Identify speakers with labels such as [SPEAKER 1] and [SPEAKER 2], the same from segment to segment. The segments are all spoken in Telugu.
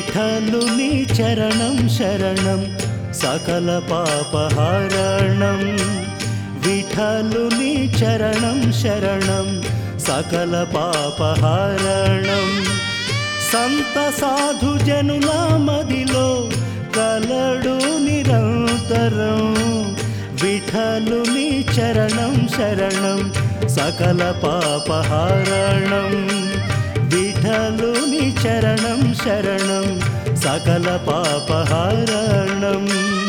[SPEAKER 1] విఠలుని చరణం శరణం సకల పాపహారణం విఠలుని చరణం శరణం సకల పాపహారణం సంత సాధు జనుల మదిలో కలడు నిరంతరం విఠలుని చరణం శరణం సకల పాపహారణం విఠలుని చరణం శరణం సకల పాపహారణం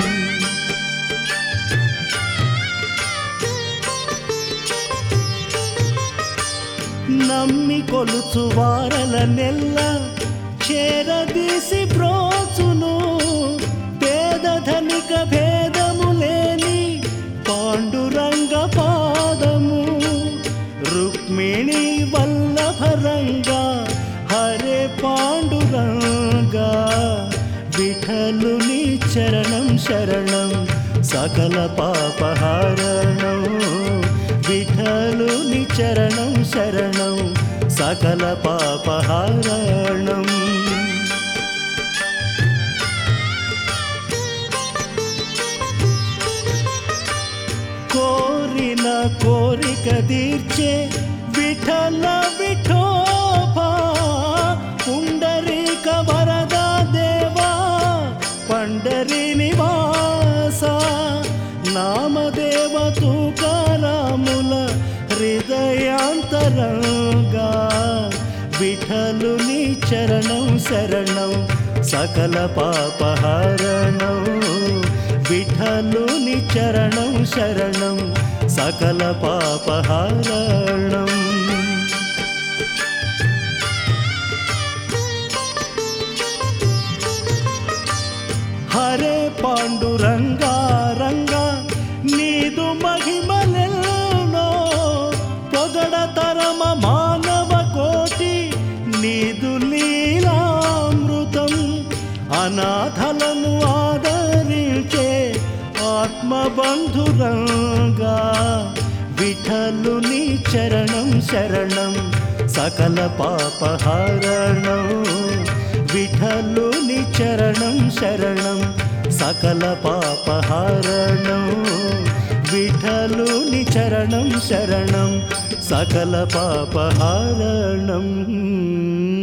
[SPEAKER 1] నమ్మి కొలుచు వారల నెల్ల చేరదీసి బ్రోచును పేద ధనిక భేదము లేని పాండురంగ పాదము రుక్మిణి వల్లభరంగా హరే పాండురంగా విఠలుని చరణం శరణం సకల పాపహారణం విఠలుని చరణం శరణం సకల పాపహారణం కోరిన కోరిక తీర్చే విఠల విఠోబా పుండరీక వరద దేవా పండరి నివాస నామదేవ తుకారాముల హృదయాంతరంగా విఠలుని చరణం శరణం సకల పాపహారణం విఠలుని చరణం శరణం సకల పాపహారణం హరే పాండురంగా రంగా నీదు మహిమలెల్నో పొగడ తరమ మానవ కోటి నీదు లీలామృతం అనాథలను ఆదరించే ఆత్మబంధురంగా విఠలుని చరణం శరణం సకల పాపహారణం విఠలుని చరణం శరణం సకల పాపహారణం విఠలుని చరణం శరణం సకల పాపహారణం